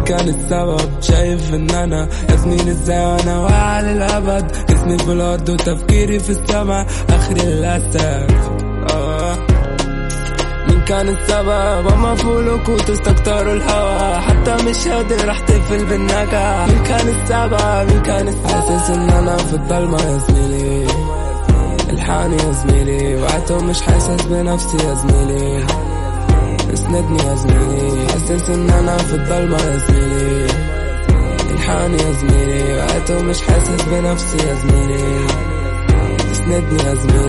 مين كان السبب شايف ان انا يا زميلي ازاي وانا واعي للابد جسمي في الارض وتفكيري في السما اخري للاسف آه. مين كان السبب اما فولكوا تستكتروا الهوا حتى مش قادر احتفل بالنجاح مين كان السبب مين كان السبب حاسس ان انا في الضلمة يا زميلي الحاني يا زميلي وقته مش حاسس بنفسي يا زميلي اسندني يا زميلي حاسس ان انا في الضلمة يا زميلي الحاني يا زميلي وقته مش حاسس بنفسي يا زميلي اسندني يا زميلي